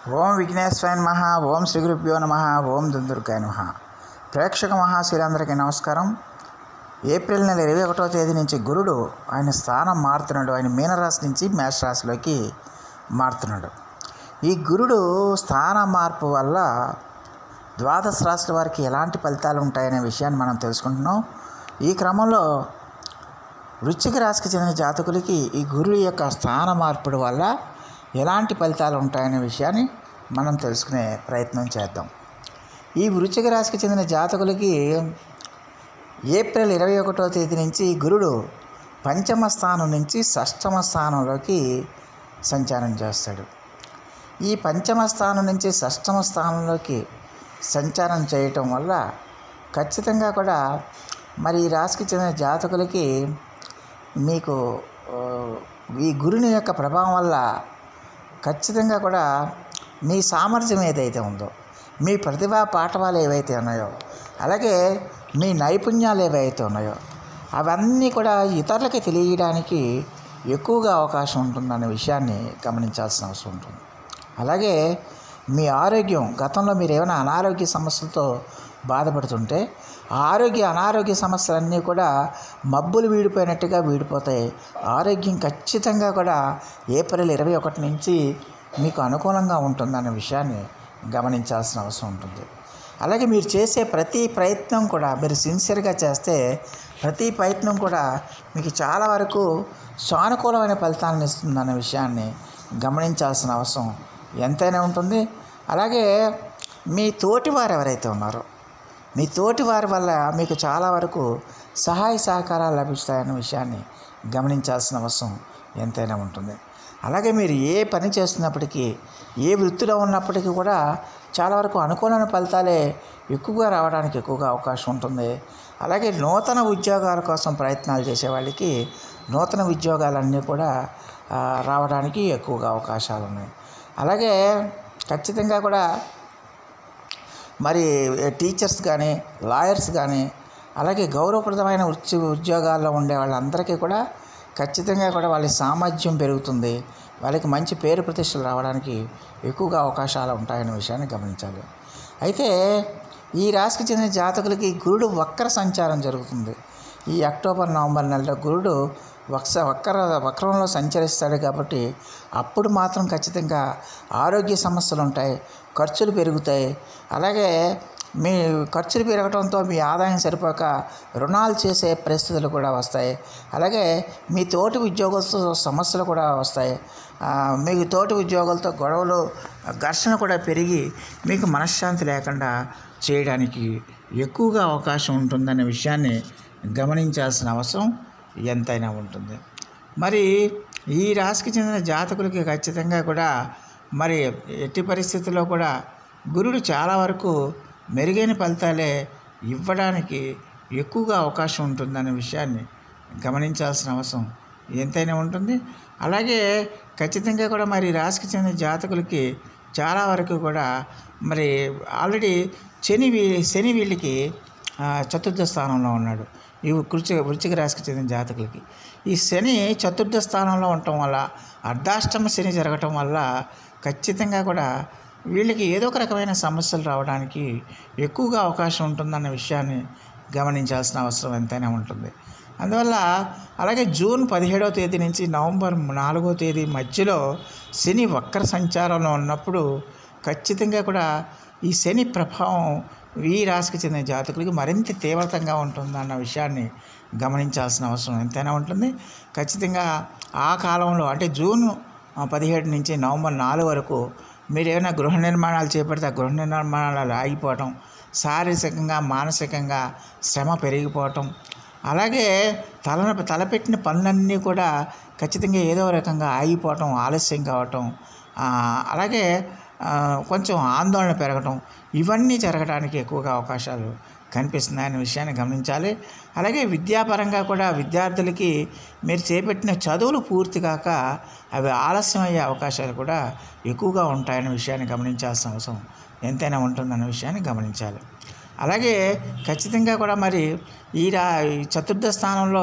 ఓం విఘ్నేశ్వరాయ నమ ఓం శ్రీ గురుభ్యో నమ ఓం దుందుర్గాయ నమ ప్రేక్షక మహాశీలందరికీ నమస్కారం ఏప్రిల్ నెల ఇరవై ఒకటో తేదీ నుంచి గురుడు ఆయన స్థానం మారుతున్నాడు ఆయన మీనరాశి నుంచి మేష రాశిలోకి మారుతున్నాడు ఈ గురుడు స్థాన మార్పు వల్ల ద్వాదశ రాశుల వారికి ఎలాంటి ఫలితాలు ఉంటాయనే విషయాన్ని మనం తెలుసుకుంటున్నాం ఈ క్రమంలో వృశ్చిక రాశికి చెందిన జాతకులకి ఈ గురువు యొక్క స్థాన మార్పుడు వల్ల ఎలాంటి ఫలితాలు ఉంటాయనే విషయాన్ని మనం తెలుసుకునే ప్రయత్నం చేద్దాం ఈ వృశ్చిక రాశికి చెందిన జాతకులకి ఏప్రిల్ ఇరవై ఒకటో తేదీ నుంచి గురుడు పంచమ స్థానం నుంచి షష్టమ స్థానంలోకి సంచారం చేస్తాడు ఈ పంచమ స్థానం నుంచి షష్టమ స్థానంలోకి సంచారం చేయటం వల్ల ఖచ్చితంగా కూడా మరి ఈ రాశికి చెందిన జాతకులకి మీకు ఆ, ఈ గురుని యొక్క ప్రభావం వల్ల ఖచ్చితంగా కూడా మీ సామర్థ్యం ఏదైతే ఉందో మీ ప్రతిభా పాఠవాలు ఏవైతే ఉన్నాయో అలాగే మీ నైపుణ్యాలు ఏవైతే ఉన్నాయో అవన్నీ కూడా ఇతరులకి తెలియడానికి ఎక్కువగా అవకాశం ఉంటుందనే విషయాన్ని గమనించాల్సిన అవసరం ఉంటుంది అలాగే మీ ఆరోగ్యం గతంలో మీరు ఏమైనా అనారోగ్య సమస్యలతో బాధపడుతుంటే ఆ ఆరోగ్య అనారోగ్య సమస్యలన్నీ కూడా మబ్బులు వీడిపోయినట్టుగా వీడిపోతాయి ఆరోగ్యం ఖచ్చితంగా కూడా ఏప్రిల్ ఇరవై ఒకటి నుంచి మీకు అనుకూలంగా ఉంటుందన్న విషయాన్ని గమనించాల్సిన అవసరం ఉంటుంది అలాగే మీరు చేసే ప్రతి ప్రయత్నం కూడా మీరు సిన్సియర్గా చేస్తే ప్రతి ప్రయత్నం కూడా మీకు చాలా వరకు సానుకూలమైన ఫలితాలను ఇస్తుందన్న విషయాన్ని గమనించాల్సిన అవసరం ఎంతైనా ఉంటుంది అలాగే మీ తోటి వారు ఎవరైతే ఉన్నారో మీ తోటి వారి వల్ల మీకు చాలా వరకు సహాయ సహకారాలు లభిస్తాయన్న విషయాన్ని గమనించాల్సిన అవసరం ఎంతైనా ఉంటుంది అలాగే మీరు ఏ పని చేస్తున్నప్పటికీ ఏ వృత్తిలో ఉన్నప్పటికీ కూడా చాలా వరకు అనుకూలమైన ఫలితాలే ఎక్కువగా రావడానికి ఎక్కువగా అవకాశం ఉంటుంది అలాగే నూతన ఉద్యోగాల కోసం ప్రయత్నాలు చేసే వాళ్ళకి నూతన ఉద్యోగాలన్నీ కూడా ఆ, రావడానికి ఎక్కువగా అవకాశాలు ఉన్నాయి అలాగే ఖచ్చితంగా కూడా మరి టీచర్స్ కానీ లాయర్స్ కానీ అలాగే గౌరవప్రదమైన వృత్తి ఉద్యోగాల్లో ఉండే వాళ్ళందరికీ కూడా ఖచ్చితంగా కూడా వాళ్ళ సామర్థ్యం పెరుగుతుంది వాళ్ళకి మంచి పేరు ప్రతిష్టలు రావడానికి ఎక్కువగా అవకాశాలు ఉంటాయనే విషయాన్ని గమనించాలి అయితే ఈ రాశికి చెందిన జాతకులకి గురుడు వక్ర సంచారం జరుగుతుంది ఈ అక్టోబర్ నవంబర్ నెలలో గురుడు వక్స వక్ర వక్రంలో సంచరిస్తాడు కాబట్టి అప్పుడు మాత్రం ఖచ్చితంగా ఆరోగ్య సమస్యలు ఉంటాయి ఖర్చులు పెరుగుతాయి అలాగే మీ ఖర్చులు పెరగడంతో మీ ఆదాయం సరిపోక రుణాలు చేసే పరిస్థితులు కూడా వస్తాయి అలాగే మీ తోటి ఉద్యోగులతో సమస్యలు కూడా వస్తాయి ఆ, మీకు తోటి ఉద్యోగులతో గొడవలు ఘర్షణ కూడా పెరిగి మీకు మనశ్శాంతి లేకుండా చేయడానికి ఎక్కువగా అవకాశం ఉంటుందనే విషయాన్ని గమనించాల్సిన అవసరం ఎంతైనా ఉంటుంది మరి ఈ రాశికి చెందిన జాతకులకి ఖచ్చితంగా కూడా మరి ఎట్టి పరిస్థితుల్లో కూడా గురుడు చాలా వరకు మెరుగైన ఫలితాలే ఇవ్వడానికి ఎక్కువగా అవకాశం ఉంటుందనే విషయాన్ని గమనించాల్సిన అవసరం ఎంతైనా ఉంటుంది అలాగే ఖచ్చితంగా కూడా మరి ఈ రాశికి చెందిన జాతకులకి చాలా వరకు కూడా మరి ఆల్రెడీ శని వీ- శని వీళ్ళకి ఆ, చతుర్థ స్థానంలో ఉన్నాడు ఈ వృశ్చిక వృశ్చిక రాశికి చెందిన జాతకులకి ఈ శని చతుర్థ స్థానంలో ఉండటం వల్ల అర్ధాష్టమ శని జరగటం వల్ల ఖచ్చితంగా కూడా వీళ్ళకి ఏదో ఒక రకమైన సమస్యలు రావడానికి ఎక్కువగా అవకాశం ఉంటుందన్న విషయాన్ని గమనించాల్సిన అవసరం ఎంతైనా ఉంటుంది అందువల్ల అలాగే జూన్ పదిహేడవ తేదీ నుంచి నవంబర్ నాలుగో తేదీ మధ్యలో శని వక్ర సంచారంలో ఉన్నప్పుడు ఖచ్చితంగా కూడా ఈ శని ప్రభావం ఈ రాశికి చెందిన జాతకులకి మరింత తీవ్రతంగా ఉంటుందన్న విషయాన్ని గమనించాల్సిన అవసరం ఎంతైనా ఉంటుంది ఖచ్చితంగా ఆ కాలంలో అంటే జూన్ ఆ, పదిహేడు నుంచి నవంబర్ నాలుగు వరకు మీరు ఏమైనా గృహ నిర్మాణాలు చేపడితే ఆ గృహ నిర్మాణాలు ఆగిపోవటం శారీరకంగా మానసికంగా శ్రమ పెరిగిపోవటం అలాగే తల తలపెట్టిన పనులన్నీ కూడా ఖచ్చితంగా ఏదో రకంగా ఆగిపోవటం ఆలస్యం కావటం ఆ, అలాగే ఆ, కొంచెం ఆందోళన పెరగటం ఇవన్నీ జరగడానికి ఎక్కువగా అవకాశాలు కనిపిస్తున్నాయనే విషయాన్ని గమనించాలి అలాగే విద్యాపరంగా కూడా విద్యార్థులకి మీరు చేపట్టిన చదువులు పూర్తి కాక అవి ఆలస్యం అయ్యే అవకాశాలు కూడా ఎక్కువగా ఉంటాయనే విషయాన్ని గమనించాల్సిన అవసరం ఎంతైనా ఉంటుందన్న విషయాన్ని గమనించాలి అలాగే ఖచ్చితంగా కూడా మరి ఈ రా ఈ చతుర్థ స్థానంలో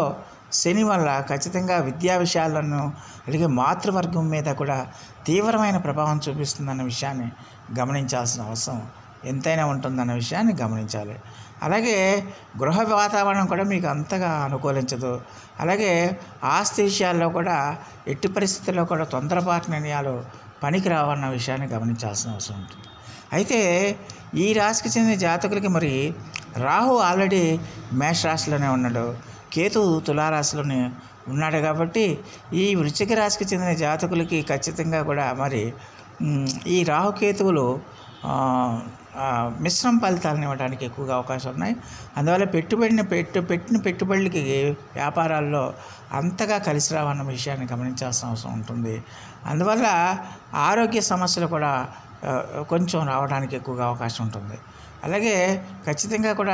శని వల్ల ఖచ్చితంగా విద్యా విషయాలను అలాగే మాతృవర్గం మీద కూడా తీవ్రమైన ప్రభావం చూపిస్తుందన్న విషయాన్ని గమనించాల్సిన అవసరం ఎంతైనా ఉంటుందన్న విషయాన్ని గమనించాలి అలాగే గృహ వాతావరణం కూడా మీకు అంతగా అనుకూలించదు అలాగే ఆస్తి విషయాల్లో కూడా ఎట్టి పరిస్థితుల్లో కూడా తొందరపాటు నిర్ణయాలు పనికి రావన్న విషయాన్ని గమనించాల్సిన అవసరం ఉంటుంది అయితే ఈ రాశికి చెందిన జాతకులకి మరి రాహు ఆల్రెడీ మేష రాశిలోనే ఉన్నాడు కేతు తులారాశిలోనే ఉన్నాడు కాబట్టి ఈ వృశ్చిక రాశికి చెందిన జాతకులకి ఖచ్చితంగా కూడా మరి మ్, ఈ రాహుకేతువులు ఆ, ఆ, మిశ్రమ ఫలితాలను ఇవ్వడానికి ఎక్కువగా అవకాశం ఉన్నాయి అందువల్ల పెట్టుబడిని పెట్టు పెట్టిన పెట్టుబడులకి వ్యాపారాల్లో అంతగా కలిసి రావన్న విషయాన్ని గమనించాల్సిన అవసరం ఉంటుంది అందువల్ల ఆరోగ్య సమస్యలు కూడా ఆ, కొంచెం రావడానికి ఎక్కువగా అవకాశం ఉంటుంది అలాగే ఖచ్చితంగా కూడా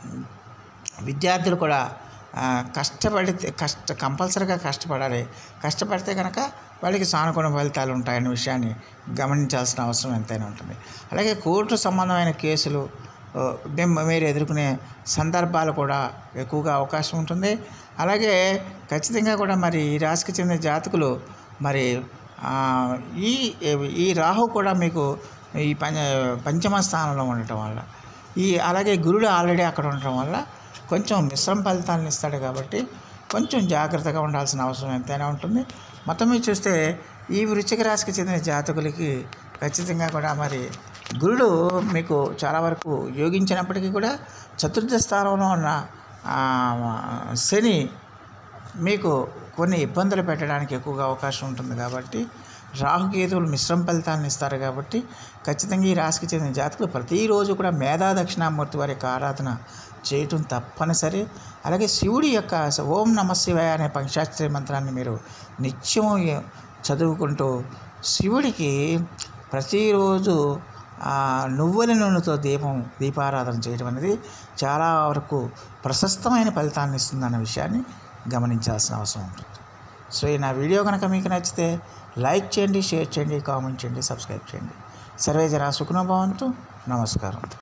విద్యార్థులు కూడా ఆ, కష్టపడితే కష్ట కంపల్సరీగా కష్టపడాలి కష్టపడితే కనుక వాళ్ళకి సానుకూల ఫలితాలు ఉంటాయనే విషయాన్ని గమనించాల్సిన అవసరం ఎంతైనా ఉంటుంది అలాగే కోర్టు సంబంధమైన కేసులు ఆ, మేము- మీరు ఎదుర్కొనే సందర్భాలు కూడా ఎక్కువగా అవకాశం ఉంటుంది అలాగే ఖచ్చితంగా కూడా మరి ఈ రాశికి చెందిన జాతకులు మరి ఆ, ఈ ఈ రాహు కూడా మీకు ఈ పంచ పంచమ స్థానంలో ఉండటం వల్ల ఈ అలాగే గురుడు ఆల్రెడీ అక్కడ ఉండటం వల్ల కొంచెం మిశ్రమ ఫలితాలను ఇస్తాడు కాబట్టి కొంచెం జాగ్రత్తగా ఉండాల్సిన అవసరం ఎంతైనా ఉంటుంది మొత్తం మీద చూస్తే ఈ వృశ్చిక రాశికి చెందిన జాతకులకి ఖచ్చితంగా కూడా మరి గురుడు మీకు చాలా వరకు యోగించినప్పటికీ కూడా చతుర్థ స్థానంలో ఉన్న ఆ, శని మీకు కొన్ని ఇబ్బందులు పెట్టడానికి ఎక్కువగా అవకాశం ఉంటుంది కాబట్టి రాహుకేతువులు మిశ్రమ ఫలితాలను ఇస్తారు కాబట్టి ఖచ్చితంగా ఈ రాశికి చెందిన జాతకులు ప్రతిరోజు కూడా మేధా దక్షిణామూర్తి వారి యొక్క ఆరాధన చేయటం తప్పనిసరి అలాగే శివుడి యొక్క ఓం నమ శివాయ అనే పంచాక్షరి మంత్రాన్ని మీరు నిత్యం చదువుకుంటూ శివుడికి ప్రతిరోజు ఆ నువ్వుల నూనెతో దీపం దీపారాధన చేయడం అనేది చాలా వరకు ప్రశస్తమైన ఫలితాన్ని ఇస్తుందన్న విషయాన్ని గమనించాల్సిన అవసరం ఉంటుంది సో ఈ నా వీడియో కనుక మీకు నచ్చితే లైక్ చేయండి షేర్ చేయండి కామెంట్ చేయండి సబ్స్క్రైబ్ చేయండి సర్వే జరా సుఖనోభవంతు నమస్కారం